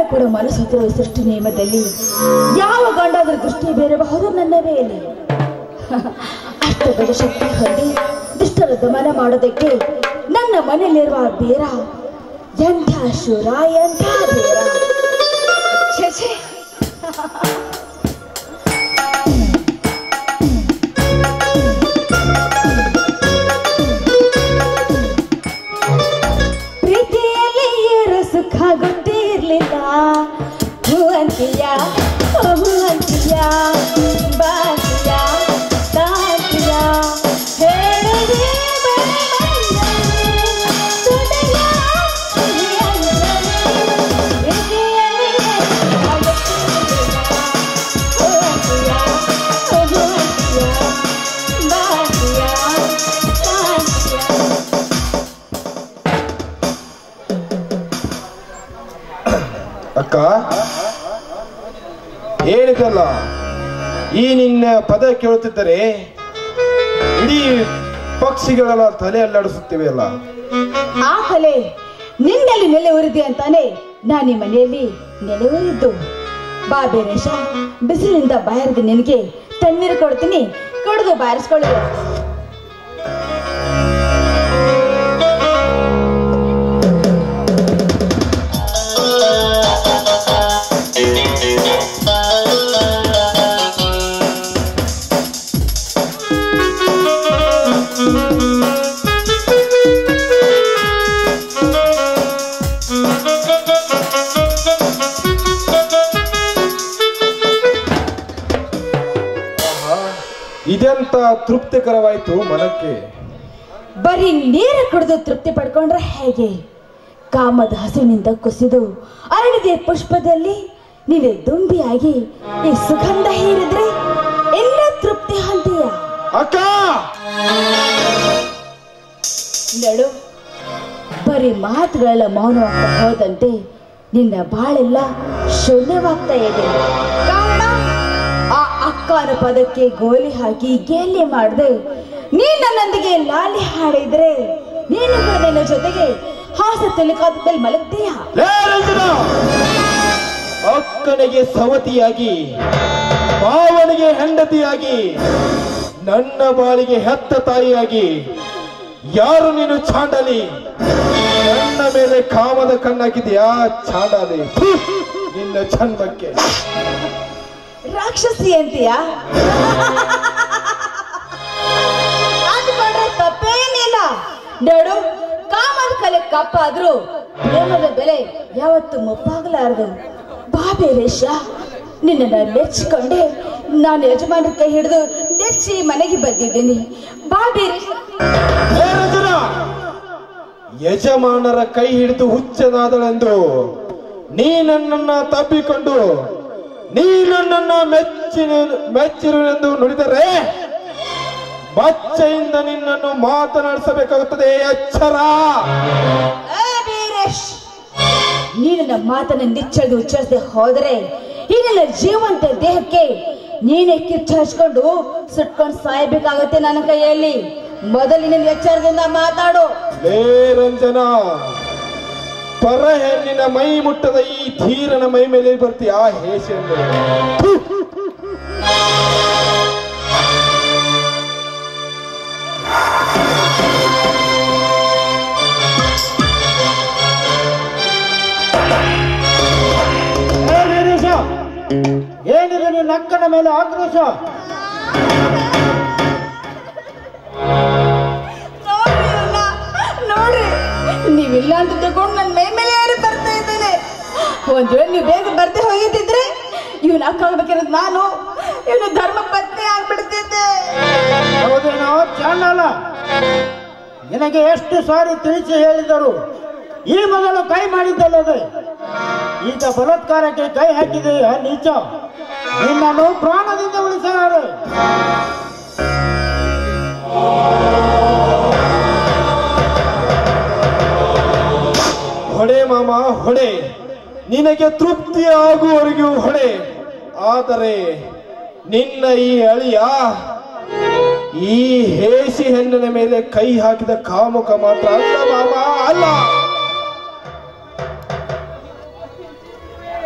ಎಲ್ಲರೂ ಕೂಡ ಮನಸ್ಸೋತಿರುವ ಸೃಷ್ಟಿ ನಿಯಮದಲ್ಲಿ ಯಾವ ಗಂಡಾದ್ರೂ ದೃಷ್ಟಿ ಬೀರಬಹುದು ನನ್ನ ಮೇಲೆ ಅಷ್ಟು ದೊಡ್ಡ ಶಕ್ತಿ ಹೊಂದಿ ದುಷ್ಟರ ದಮನ ಮಾಡೋದಕ್ಕೆ ನನ್ನ ಮನೆಯಲ್ಲಿರುವ ಆ ಬೇರ ಎಂಥ ಶೂರ ಎಂಥ ಬೇರ ಛೇ ಛೇ ಪ್ರೀತಿಯಲ್ಲಿ ಏರು ಸುಖ ಗೊತ್ತಿರ್ಲಿಲ್ಲ ಹೂ ಅಂತೀಯ ಹೂ ಅಂತೀಯ ಬಾಂತೀಯ ತಾಂತೀಯ ಹೇಳಿದೆ ಅಕ್ಕ ಹೇಳಿದಲ್ಲ ಈ ನಿನ್ನ ಪದ ಕೇಳುತ್ತಿದ್ದರೆ ಇಡೀ ಪಕ್ಷಿಗಳೆಲ್ಲ ತಲೆ ಅಲ್ಲಾಡಿಸುತ್ತಿವೆ ಅಲ್ಲ ಆ ಕಲೆ ನಿನ್ನಲ್ಲಿ ನೆಲೆ ಉರಿದೆ ಅಂತಾನೆ ನಾನು ಈ ಮನೆಯಲ್ಲಿ ನೆಲೆ ಉರಿದ್ದು ಬಾ ಬೇರೇಶ ಬಿಸಿಲಿನಿಂದ ಬಾಯರ್ದು ನಿನಗೆ ತಣ್ಣೀರು ಕೊಡ್ತೀನಿ ಕಡ್ದು ಬಾರಿಸ್ಕೊಳ್ಳಿ ಇದೆಂತ ತೃಪ್ತಿಕರವಾಯಿತು ಮನಕ್ಕೆ ಬರೀ ನೀರು ಕುಡಿದು ತೃಪ್ತಿ ಪಡ್ಕೊಂಡ್ರೆ ಹೇಗೆ ಕಾಮದ ಹಸುವಿನಿಂದ ಕುಸಿದು ಅರಳಿದೆ ಪುಷ್ಪದಲ್ಲಿ ನೀನು ದುಂಬಿಯಾಗಿ ಈ ಸುಗಂಧ ಹೀರಿದ್ರೆ ಎಲ್ಲ ತೃಪ್ತಿ ಹೊಂದೀಯ ಅಕ್ಕ ನಡು ಬರೀ ಮಾತುಗಳೆಲ್ಲ ಮೌನವಾಗ್ತಾ ಹೋದಂತೆ ನಿನ್ನ ಬಾಳೆಲ್ಲ ಶೂನ್ಯವಾಗ್ತಾ ಇದೆ ಕಾರಣ ಆ ಅಕ್ಕನ ಪದಕ್ಕೆ ಗೋಲಿ ಹಾಕಿ ಗೇಲಿ ಮಾಡದೆ ನೀನ್ ನನ್ನೊಂದಿಗೆ ಲಾಲಿ ಹಾಡಿದ್ರೆ ನೀನು ಕೂಡ ನನ್ನ ಜೊತೆಗೆ ಹಾಸ ತೆಲುಕಾದ ಮೇಲೆ ಮಲಗ್ತೀಯ ಲೇ ರಂಜನ! ಅಕ್ಕನಿಗೆ ಸವತಿಯಾಗಿ ಮಾವನಿಗೆ ಹೆಂಡತಿಯಾಗಿ ನನ್ನ ಬಾಳಿಗೆ ಹೆತ್ತ ತಾಯಿಯಾಗಿ ಯಾರು ನೀನು ಚಾಂಡಲಿ ನನ್ನ ಮೇಲೆ ಕಾಮದ ಕಣ್ಣಾಗಿದೆಯಾ ಚಾಂಡಲಿ ಥು! ನಿನ್ನ ಜನ್ಮಕ್ಕೆ ರಾಕ್ಷಸಿ ಅಂತೀಯ ಅಂದ್ಕೊಂಡ್ರೆ ತಪ್ಪೇನಿಲ್ಲ ನೋಡು ಕಾಮದ ಕಲೆ ಕಪ್ಪಾದ್ರೂ ಪ್ರೇಮದ ಬೆಲೆ ಯಾವತ್ತು ಮುಪ್ಪಾಗಲಾರದು ಬಾಬೆ ರೇಷ ನಿನ್ನನ್ನು ನೆಚ್ಚಿಕೊಂಡೆ ನಾನು ಯಜಮಾನರ ಕೈ ಹಿಡಿದು ನೆಚ್ಚಿ ಮನೆಗೆ ಬಂದಿದ್ದೀನಿ ಬಾಬೆ ರೇಷ ಲೇ ರಂಜನ! ಯಜಮಾನರ ಕೈ ಹಿಡಿದು ಹುಚ್ಚನಾದಳೆಂದು ನೀ ನನ್ನನ್ನ ತಬ್ಬಿಕೊಂಡು ನೀ ನನ್ನನ್ನ ಮೆಚ್ಚಿನ ಮೆಚ್ಚಿರುವೆಂದು ನುಡಿದರೆ ಬಚ್ಚೆಯಿಂದ ನಿನ್ನನ್ನು ಮಾತನಾಡಿಸಬೇಕಾಗುತ್ತದೆ ಎಚ್ಚರ ಏ ವೀರೇಶ್ ನೀನು ನಮ್ಮ ಮಾತನ್ನ ನಿಚ್ಚಳಿದು ಉಚ್ಚರಿಸದೆ ಹೋದರೆ ಈ ನಿನ್ನ ಜೀವಂತ ದೇಹಕ್ಕೆ ನೀನೇ ಕಿಚ್ಚು ಹಚ್ಕೊಂಡು ಸುಟ್ಕೊಂಡು ಸಾಯ್ಬೇಕಾಗುತ್ತೆ ನನ್ನ ಕೈಯಲ್ಲಿ ಮೊದಲಿನ ಎಚ್ಚರದಿಂದ ಮಾತಾಡು ಲೇ ರಂಜನ ಪರ ಹೆಣ್ಣಿನ ಮೈ ಮುಟ್ಟದ ಈ ಧೀರನ ಮೈ ಮೇಲೆ ಬರ್ತೀಯ ಹೇಷ ಎಂದರೆ ಏ ವೀರೇಶ ಏನಿದೆ ನಿನ್ನ ಅಕ್ಕನ ಮೇಲೆ ಆಕ್ರೋಶ ನೋಡ್ರಿ ನೀವಿಲ್ಲ ಅಂತ ತಗೊಂಡು ನನ್ನ ಮೈ ಮೇಲೆ ಯಾರು ಬರ್ತಾ ಇದ್ದೇನೆ ಒಂದ್ ವೇಳೆ ನೀವು ಬೇಗ ಬರ್ದೆ ಹೋಗಿದ್ದಿದ್ರೆ ಇವನ್ ಅಕ್ಕ ಆಗ್ಬೇಕಿರೋದು ನಾನು ಇವನು ಧರ್ಮ ಪತ್ನಿ ಆಗ್ಬಿಡ್ತಿದ್ದೆ ಹೌದೇನೋ ಚಾಂಡಾಲ ನಿನಗೆ ಎಷ್ಟು ಸಾರಿ ತಿಳಿಸಿ ಹೇಳಿದರು ಈ ಮೊದಲು ಕೈ ಮಾಡಿದ್ದಲ್ಲದೆ ಈಗ ಬಲಾತ್ಕಾರಕ್ಕೆ ಕೈ ಹಾಕಿದೆಯ ನೀಚ ನಿನ್ನನ್ನು ಪ್ರಾಣದಿಂದ ಉಳಿಸಲಾರೆ ಹೊಡೆ ಮಾಮ ಹೊಡೆ ನಿನಗೆ ತೃಪ್ತಿ ಆಗುವವರೆಗೂ ಹೊಡೆ ಆದರೆ ನಿನ್ನ ಈ ಅಳಿಯ ಈ ಹೇಸಿ ಹೆಣ್ಣಿನ ಮೇಲೆ ಕೈ ಹಾಕಿದ ಕಾಮುಕ ಮಾತ್ರ ಅಲ್ಲ ಮಾಮ ಅಲ್ಲ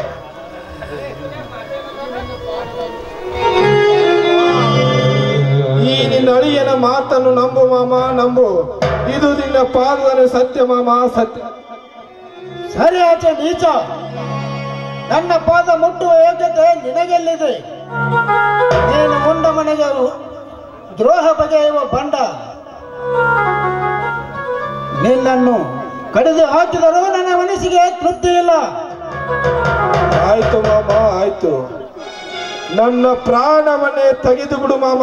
ಮಾಮ ನಂಬು ಇದು ನಿನ್ನ ಪಾದದ ಸತ್ಯ ಮಾಮ ಸತ್ಯ ಸರಿ ಆಚೆ ನೀಚ ನನ್ನ ಪಾದ ಮುಟ್ಟುವ ಯೋಗ್ಯತೆ ನಿನಗೆಲ್ಲಿದೆ ನೀನು ಮುಂಡ ಮನೆಗೆ ದ್ರೋಹ ಬಗೆಯುವ ಬಂಡ ನಿನ್ನನ್ನು ಕಡಿದು ಹಾಕಿದರೂ ನನ್ನ ಮನಸ್ಸಿಗೆ ತೃಪ್ತಿ ಇಲ್ಲ ಆಯ್ತು ಮಾಮ ಆಯ್ತು ನನ್ನ ಪ್ರಾಣವನ್ನೇ ತೆಗೆದು ಬಿಡು ಮಾಮ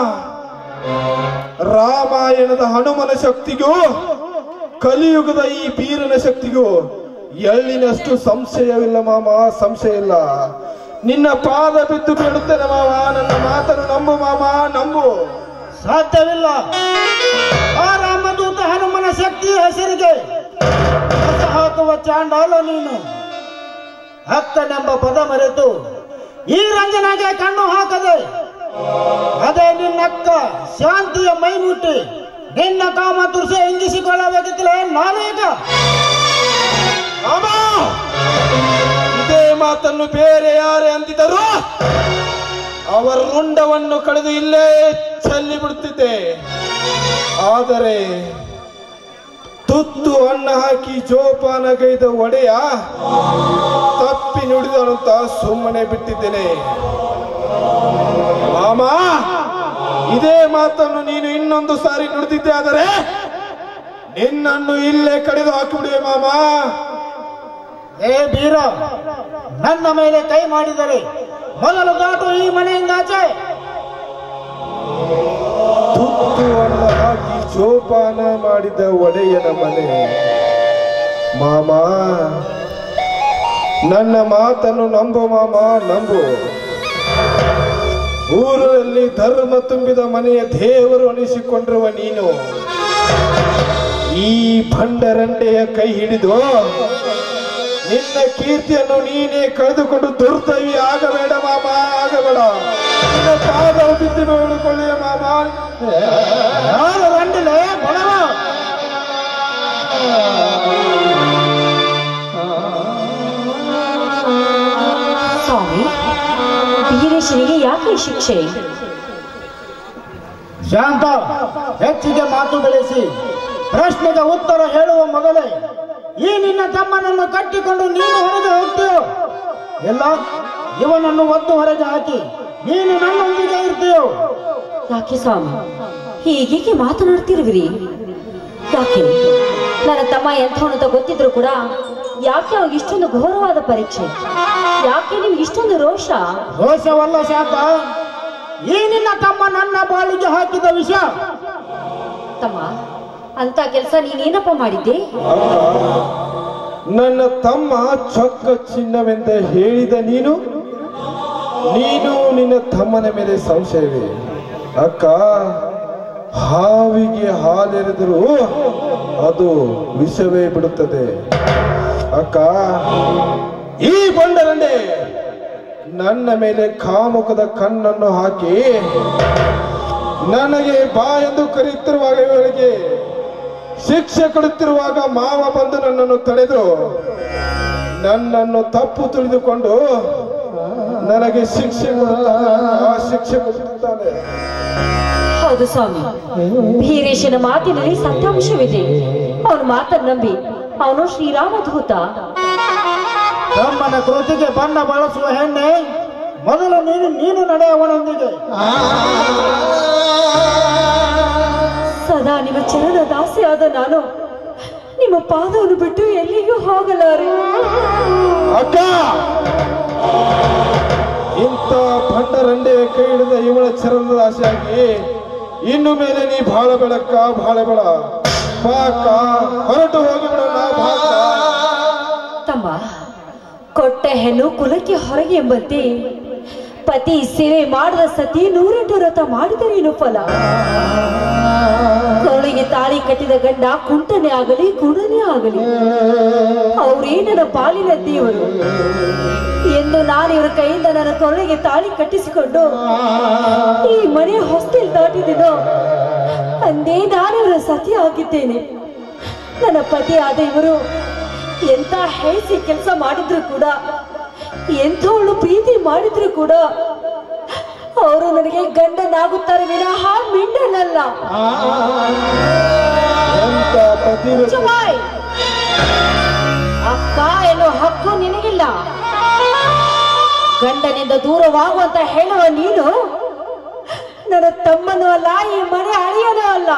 ರಾಮಾಯಣದ ಹನುಮನ ಶಕ್ತಿಗೂ ಕಲಿಯುಗದ ಈ ಬೀರನ ಶಕ್ತಿಗೂ ಎಳ್ಳಿನಷ್ಟು ಸಂಶಯವಿಲ್ಲ ಮಾಮ ಸಂಶಯ ಇಲ್ಲ ನಿನ್ನ ಪಾದ ಬಿದ್ದು ಬೀಳುತ್ತೇನೆ ಮಾಮ ನನ್ನ ಮಾತನ್ನು ನಂಬು ಮಾಮ ನಂಬು ಸಾಧ್ಯವಿಲ್ಲ ಆ ರಾಮದೂತ ಹನುಮನ ಶಕ್ತಿ ಹೆಸರಿಗೆ ಹೊಸ ಹಾಕುವ ಚಾಂಡಾಲ ನೀನು ಅಕ್ಕನೆಂಬ ಪದ ಮರೆತು ಈ ರಂಜನೆಗೆ ಕಣ್ಣು ಹಾಕದೆ ಅದೇ ನಿನ್ನಕ್ಕ ಶಾಂತಿಯ ಮೈ ಮುಟ್ಟಿ ನಿನ್ನ ಕಾಮ ತುರ್ಸೆ ಹಿಂಗಿಸಿಕೊಳ್ಳಬೇಕಿತ್ತಲೇ ನಾನೀಗ ಮಾಮ ಇದೇ ಮಾತನ್ನು ಬೇರೆ ಯಾರೇ ಅಂದಿದ್ದರು ಅವರ ರುಂಡವನ್ನು ಕಳೆದು ಇಲ್ಲೇ ಚೆಲ್ಲಿ ಬಿಡುತ್ತಿದ್ದೆ ಆದರೆ ತುತ್ತು ಅನ್ನ ಹಾಕಿ ಜೋಪಾನಗೈದ ಒಡೆಯ ತಪ್ಪಿ ನುಡಿದರಂತ ಸುಮ್ಮನೆ ಬಿಟ್ಟಿದ್ದೇನೆ ಮಾಮ ಇದೇ ಮಾತನ್ನು ನೀನು ಇನ್ನೊಂದು ಸಾರಿ ನುಡಿದಿದ್ದೆ ಆದರೆ ನಿನ್ನನ್ನು ಇಲ್ಲೇ ಕಡಿದು ಹಾಕಿಬಿಡುವೆ ಮಾಮ ಏ ಬೀರ ನನ್ನ ಮೇಲೆ ಕೈ ಮಾಡಿದರೆ ಮೊದಲು ದಾಟು ಈ ಮನೆಯಿಂದ ಆಚೆ ತುತ್ತು ಅನ್ನ ಹಾಕಿ ಜೋಪಾನ ಮಾಡಿದ ಒಡೆಯನ ಮನೆ ಮಾಮ ನನ್ನ ಮಾತನ್ನು ನಂಬು ಮಾಮ ನಂಬು ಊರಲ್ಲಿ ಧರ್ಮ ತುಂಬಿದ ಮನೆಯ ದೇವರು ಅನಿಸಿಕೊಂಡಿರುವ ನೀನು ಈ ಭಂಡರಂಡೆಯ ಕೈ ಹಿಡಿದು ನಿನ್ನ ಕೀರ್ತಿಯನ್ನು ನೀನೇ ಕಳೆದುಕೊಂಡು ದುರ್ದೈವಿ ಆಗಬೇಡ ಮಾಮ ಆಗಬೇಡ ನಿನ್ನ ಪಾದ ಬಿದ್ದು ನೋಡಿಕೊಳ್ಳಿಯ ಮಾಮ ಯಾರು ರಂಡಿಲೆ ಬಡವ ಸ್ವಾಮಿ ವೀರೇಶನಿಗೆ ಯಾಕೆ ಈ ಶಿಕ್ಷೆ ಶಾಂತ ಹೆಚ್ಚಿಗೆ ಮಾತು ಬೆಳೆಸಿ ಪ್ರಶ್ನೆಗೆ ಉತ್ತರ ಹೇಳುವ ಮೊದಲೇ ಈ ನಿನ್ನ ತಮ್ಮನನ್ನು ಕಟ್ಟಿಕೊಂಡು ನೀನು ಹೊರಗೆ ಹೋಗ್ತೀಯೋ ಇಲ್ಲ ಇವನನ್ನು ಒದ್ದು ಹೊರಗೆ ಹಾಕಿ ನೀನು ನನ್ನೊಂದಿಗೆ ಇರ್ತೀಯೋ ಯಾಕೆ ಸ್ವಾಮಿ ಹೀಗೇಕೆ ಮಾತನಾಡ್ತಿರುವಿರಿ ಯಾಕೆ ನನ್ನ ತಮ್ಮ ಎಂಥವನು ಅಂತ ಗೊತ್ತಿದ್ರು ಕೂಡ ಯಾಕೆ ಅವ್ನಿಗೆ ಇಷ್ಟೊಂದು ಘೋರವಾದ ಪರೀಕ್ಷೆ ಯಾಕೆ ನಿಮ್ಗೆ ಇಷ್ಟೊಂದು ರೋಷ ದೋಷವಲ್ಲ ಶಾಂತ ಈ ನಿನ್ನ ತಮ್ಮ ನನ್ನ ಬಾಳಿಗೆ ಹಾಕಿದ ವಿಷ ತಮ್ಮ ಅಂತ ಕೆಲಸ ನೀನೇನಪ್ಪ ಮಾಡಿದ್ದೆ ನನ್ನ ತಮ್ಮ ಚೊಕ್ಕ ಚಿನ್ನವೆಂದ ಹೇಳಿದ ನೀನು ನೀನು ನಿನ್ನ ತಮ್ಮನ ಮೇಲೆ ಸಂಶಯವೇ ಅಕ್ಕ ಹಾವಿಗೆ ಹಾಲೆರೆದರೂ ಅದು ವಿಷವೇ ಬಿಡುತ್ತದೆ ಅಕ್ಕ ಈ ಬಂಡರಂಡೆ ನನ್ನ ಮೇಲೆ ಕಾಮುಕದ ಕಣ್ಣನ್ನು ಹಾಕಿ ನನಗೆ ಬಾ ಎಂದು ಕರೆಯುತ್ತಿರುವಾಗ ಇವರಿಗೆ ಶಿಕ್ಷೆ ಕೊಡುತ್ತಿರುವಾಗ ಮಾವ ಬಂದು ನನ್ನನ್ನು ತಡೆದು ನನ್ನನ್ನು ತಪ್ಪು ತಿಳಿದುಕೊಂಡು ನನಗೆ ಶಿಕ್ಷೆ ಕೊಡುತ್ತಾನೆ ಆ ಶಿಕ್ಷೆ ಕೊಡುತ್ತಾನೆ ಹೌದು ಸ್ವಾಮಿ ವೀರೇಶನ ಮಾತಿನಲ್ಲಿ ಸತ್ಯಾಂಶವಿದೆ ಅವನ ಮಾತನ್ನು ನಂಬಿ ಅವನು ಶ್ರೀರಾಮಧೂತ ತಮ್ಮನ ಕೃತಿಗೆ ಬಣ್ಣ ಬಳಸುವ ಹೆಣ್ಣೆ ಮೊದಲು ನೀನು ನೀನು ನಡೆಯವನೊಂದಿಗೆ ಸದಾ ನಿಮ್ಮ ಚರಣ ದಾಸಿಯಾದ ನಾನು ನಿಮ್ಮ ಪಾದವನ್ನು ಬಿಟ್ಟು ಎಲ್ಲಿಗೂ ಹೋಗಲಾರೆ ಅಕ್ಕ ಇಂಥ ಭಂಡರಂಡೆ ಕೈ ಹಿಡಿದ ಇವಳ ಚರಣದ ಆಸೆಯಾಗಿ ಇನ್ನು ಮೇಲೆ ನೀ ಬಾಳ ಬೆಳಕ್ಕ ಬಾಳ ಬೇಡ ಬಾಕ ಹೊರಟು ಹೋಗಿಬಿಡೋಣ ಬಾಕ ತಮ್ಮ ಕೊಟ್ಟ ಹೆಣ್ಣು ಕುಲಕ್ಕೆ ಹೊರಗೆ ಎಂಬಂತೆ ಪತಿ ಸೇವೆ ಮಾಡದ ಸತಿ ನೂರೆಂಟು ವ್ರತ ಮಾಡಿದರೇನು ಫಲ ಕೊರಳಿಗೆ ತಾಳಿ ಕಟ್ಟಿದ ಗಂಡ ಕುಂಟನೆ ಆಗಲಿ ಗುಣನೇ ಆಗಲಿ ಅವರೇ ನನ್ನ ಪಾಲಿನ ದೇವರು ಎಂದು ನಾನು ಇವರ ಕೈಯಿಂದ ನನ್ನ ಕೊರಳಿಗೆ ತಾಳಿ ಕಟ್ಟಿಸಿಕೊಂಡು ಈ ಮನೆ ಹೊಸ್ತಿಲ್ ದಾಟಿದೆನೋ ಅಂದೇ ನಾನು ಇವರ ಸತಿ ಆಗಿದ್ದೇನೆ ನನ್ನ ಪತಿ ಆದ ಇವರು ಎಂತ ಹೇಸಿ ಕೆಲಸ ಮಾಡಿದ್ರು ಕೂಡ ಎಂಥವಳು ಪ್ರೀತಿ ಮಾಡಿದ್ರು ಕೂಡ ಅವರು ನನಗೆ ಗಂಡನಾಗುತ್ತಾರೆ ವಿನಃ ಮಿಂಡನಲ್ಲ ಎಂತ ಪತಿವ್ರತೆ ಚುಮಾಯ್ ಅಕ್ಕ ಎನ್ನುವ ಹಕ್ಕು ನಿನಗಿಲ್ಲ ಗಂಡನಿಂದ ದೂರವಾಗುವಂತ ಹೇಳುವ ನೀನು ನನ್ನ ತಮ್ಮನೂ ಅಲ್ಲ ಈ ಮನೆ ಅಳಿಯನೂ ಅಲ್ಲ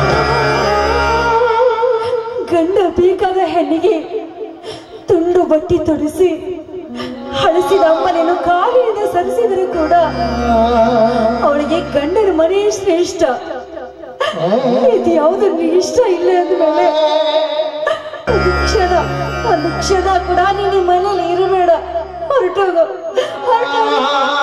ಗಂಡ ಬೇಕಾದ ಹೆಣ್ಣಿಗೆ ತುಂಡು ಬಟ್ಟಿ ತೊಡಿಸಿ ಹಳಸಿದ ಅಮ್ಮನೇನು ಕಾಲಿನಿಂದ ಸರಿಸಿದರೂ ಕೂಡ ಅವಳಿಗೆ ಗಂಡನ ಮನೆ ಶ್ರೇಷ್ಠ ಇದು ಯಾವುದು ನಿನಗೆ ಇಷ್ಟ ಇಲ್ಲ ಅಂದ್ಮೇಲೆ ಒಂದು ಕ್ಷಣ ಒಂದು ಕ್ಷಣ ಕೂಡ ನೀನು ಈ ಮನೇಲಿ ಇರಬೇಡ ಹೊರಟೋಗು ಹೊರಟೋಗು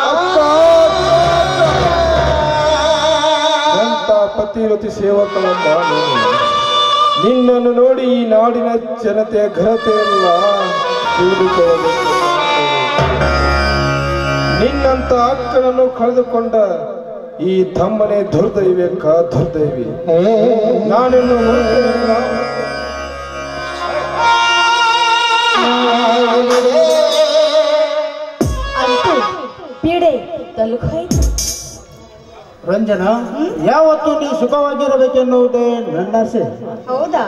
ಎಂತ ಪತಿವ್ರತಿ ಸೇವಕಳಮ್ಮ ನೀನು ನಿನ್ನನ್ನು ನೋಡಿ ಈ ನಾಡಿನ ಜನತೆಯ ಘನತೆಯೆಲ್ಲ ತಿಳಿದುಕೊಳ್ಳಬೇಕು ನಿನ್ನಂತ ಅಕ್ಕನನ್ನು ಕಳೆದುಕೊಂಡ ಈ ತಮ್ಮನೆ ದುರ್ದೈವ್ಯಕ್ಕ ದುರ್ದೈವಿ ನಾನಿನ್ನು ನೋಡ್ತೇನಲ್ಲ. ಅಂತೂ ಪೀಡೆ ತಲುಪೋಯ್ತು ರಂಜನ ಯಾವತ್ತು ನೀ ಸುಖವಾಗಿರಬೇಕೆನ್ನುವುದೇ ನನ್ನ ಆಸೆ ಹೌದಾ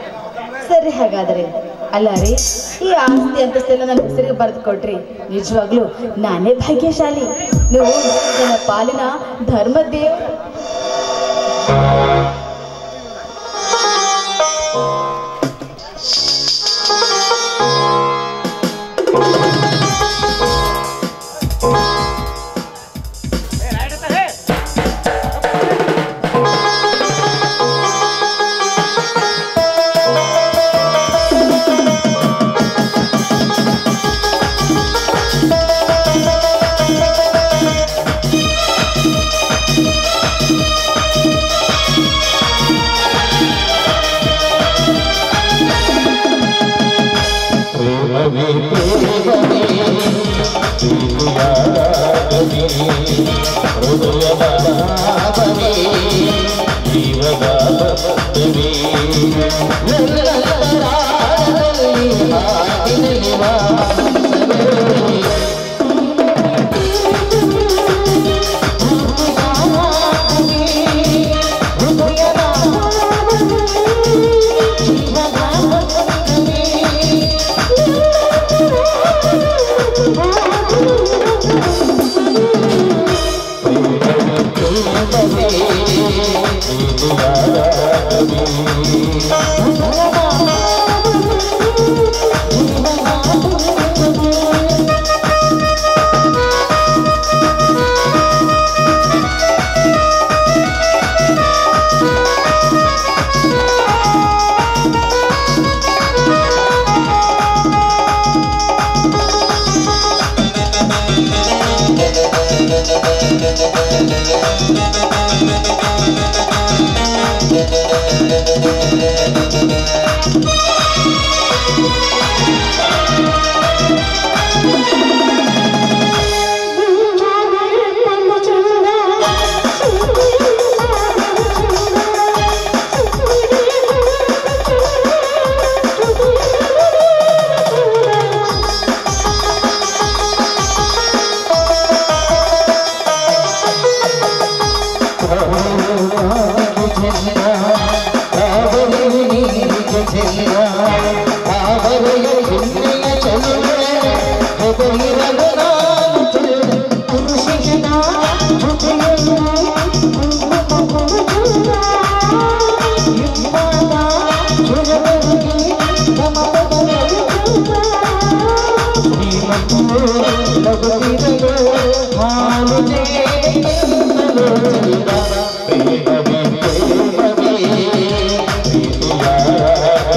ಸರಿ ಹಾಗಾದರೆ ಅಲ್ಲ ರೀ ಈ ಆಸ್ತಿ ಅಂತಸ್ತೆಲ್ಲ ನನ್ನ ಹೆಸರಿಗೆ ಬರೆದು ಕೊಟ್ರಿ ನಿಜವಾಗ್ಲೂ ನಾನೇ ಭಾಗ್ಯಶಾಲಿ ನೀವು ನನ್ನ ಪಾಲಿನ ಧರ್ಮದೇವ್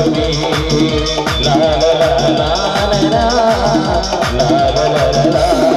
la la la la la la la la la la